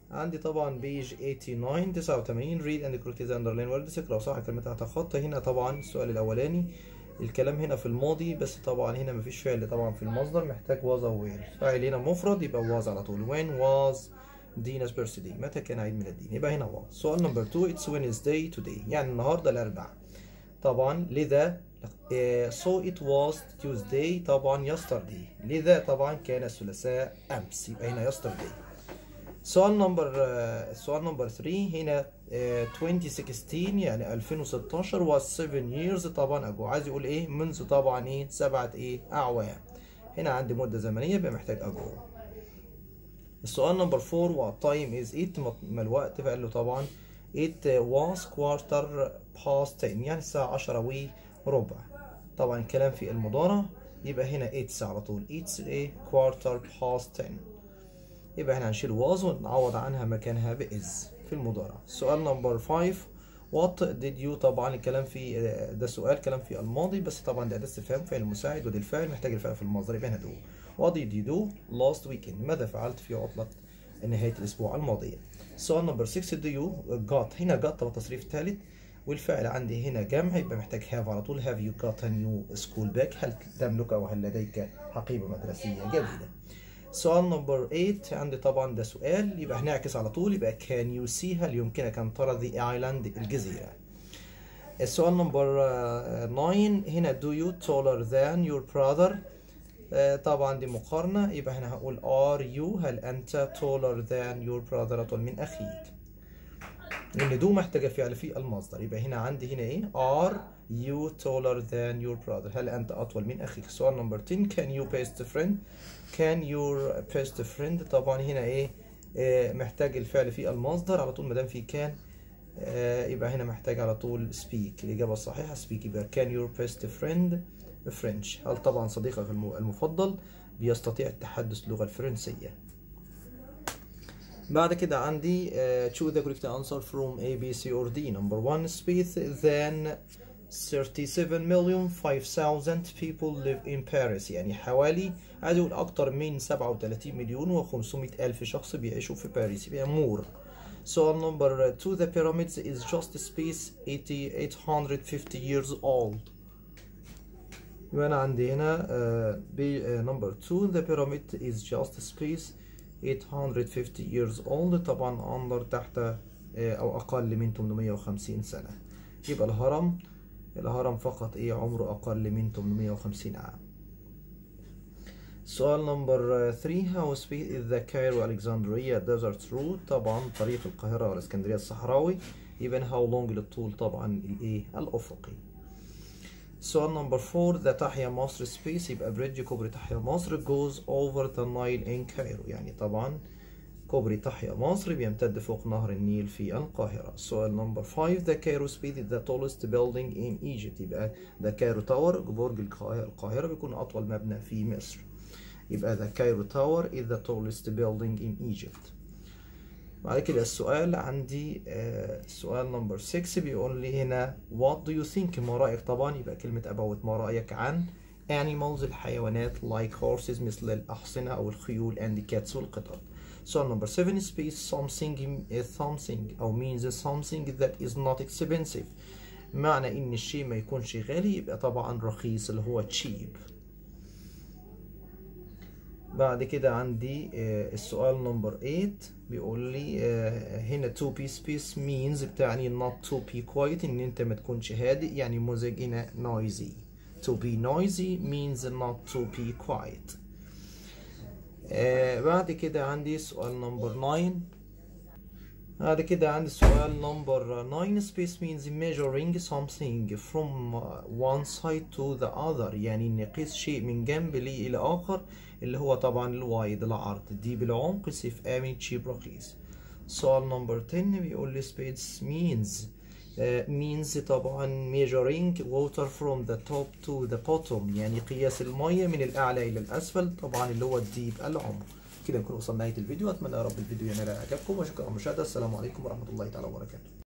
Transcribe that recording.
عندي طبعا بيج 89 89 read and correct the underline words اقرا صح الكلمات تحت الخط هنا طبعا السؤال الاولاني الكلام هنا في الماضي بس طبعا هنا مفيش فعل طبعا في المصدر محتاج was او were فاعل هنا مفرد يبقى was على طول when was دينا's birthday متى كان عيد ميلاد دين يبقى هنا was سؤال نمبر 2 it's Wednesday today يعني النهارده الاربعاء طبعا لذا uh, so it was Tuesday طبعا yesterday لذا طبعا كان الثلاثاء امس يبقى هنا yesterday سؤال نمبر سؤال نمبر 3 هنا uh, 2016 يعني 2016 was 7 years طبعا اجو عايز يقول ايه منذ طبعا ايه سبعة ايه اعوام هنا عندي مدة زمنية يبقى محتاج اجو السؤال نمبر 4 what time is it ما الوقت فقال له طبعا it was quarter past 10 يعني الساعة 10 وربع طبعا الكلام في المضارع يبقى هنا it's على طول it's a quarter past 10 يبقى هنا هنشيل was ونعوض عنها مكانها بإز في المضارع السؤال نمبر 5 what did you طبعا الكلام في ده سؤال كلام في الماضي بس طبعا ده أداة استفهام فعل مساعد ودي الفاعل محتاج الفعل في المصدر يبقى هنا do what did you do last weekend ماذا فعلت في عطلة نهاية الأسبوع الماضية السؤال نمبر 6 do you got هنا got طبعا تصريف ثالث والفعل عندي هنا جمع يبقى محتاج have على طول have you got a new school bag هل تملك أو هل لديك حقيبة مدرسية جديدة سؤال نمبر 8 عندي طبعا ده سؤال يبقى هنعكس على طول يبقى can you see هل يمكنك أن ترى the island الجزيرة السؤال نمبر 9 هنا do you taller than your brother طبعا دي مقارنة يبقى هنا هقول are you هل أنت taller than your brother أطول من أخيك لأن دو محتاجة فعل في المصدر يبقى هنا عندي هنا إيه are you taller than your brother هل أنت أطول من أخيك سؤال نمبر 10 can you best friend can your best friend طبعا هنا إيه آه محتاج الفعل في المصدر على طول ما دام في كان آه يبقى هنا محتاج على طول speak الإجابة الصحيحة speak يبقى can your best friend French هل طبعا صديقك المفضل بيستطيع التحدث اللغة الفرنسية بعد كده عندي uh, choose the correct answer from A, B, C or D number one space then 37 million 5000 people live in Paris يعني حوالي عايز اقول اكتر من 37 مليون و500 الف شخص بيعيشوا في باريس يبقى مور سؤال نمبر 2 the pyramids is just space 850 years old يبقى انا عندي هنا uh, بي نمبر 2 the pyramid is just space 850 years old طبعا انظر تحت uh, او اقل من 850 سنة يبقى الهرم الهرم فقط ايه عمره اقل من 850 عام سؤال نمبر 3 how speed is the Cairo Alexandria desert route طبعا طريق القاهرة والاسكندرية الصحراوي يبقى how long للطول طبعا الايه الافقي سؤال نمبر 4 ذا تحيا مصر سبيس يبقى بريدج كوبري تحيا مصر goes over the Nile in Cairo يعني طبعا كوبري تحيا مصر بيمتد فوق نهر النيل في القاهرة سؤال نمبر 5 the Cairo Speed is the tallest building in Egypt يبقى the Cairo Tower برج القاهرة بيكون أطول مبنى في مصر يبقى the Cairo Tower is the tallest building in Egypt بعد كده السؤال عندي آه سؤال نمبر 6 بيقول لي هنا what do you think ما رأيك طبعا يبقى كلمة about ما رأيك عن animals الحيوانات like horses مثل الأحصنة أو الخيول and cats والقطط سؤال نمبر 7 space something is something أو means something that is not expensive معنى إن الشيء ما يكونش غالي يبقى طبعا رخيص اللي هو cheap بعد كده عندي السؤال نمبر 8 بيقول لي هنا to be space means بتعني not to be quiet ان انت ما تكونش هادئ يعني مزعج هنا noisy to be noisy means not to be quiet بعد كده عندي سؤال نمبر 9 بعد كده عندي سؤال نمبر 9 space means measuring something from one side to the other يعني نقيس شيء من جنب لي إلى آخر اللي هو طبعا الوايد العرض دي بالعمق سيف آمن تشيب رخيص سؤال نمبر 10 بيقول لي space means uh, means طبعا measuring water from the top to the bottom يعني قياس المية من الأعلى إلى الأسفل طبعا اللي هو الديب العمق كده نكون وصلنا نهاية الفيديو أتمنى يا رب الفيديو ينال إعجابكم وشكرا على المشاهدة السلام عليكم ورحمة الله تعالى وبركاته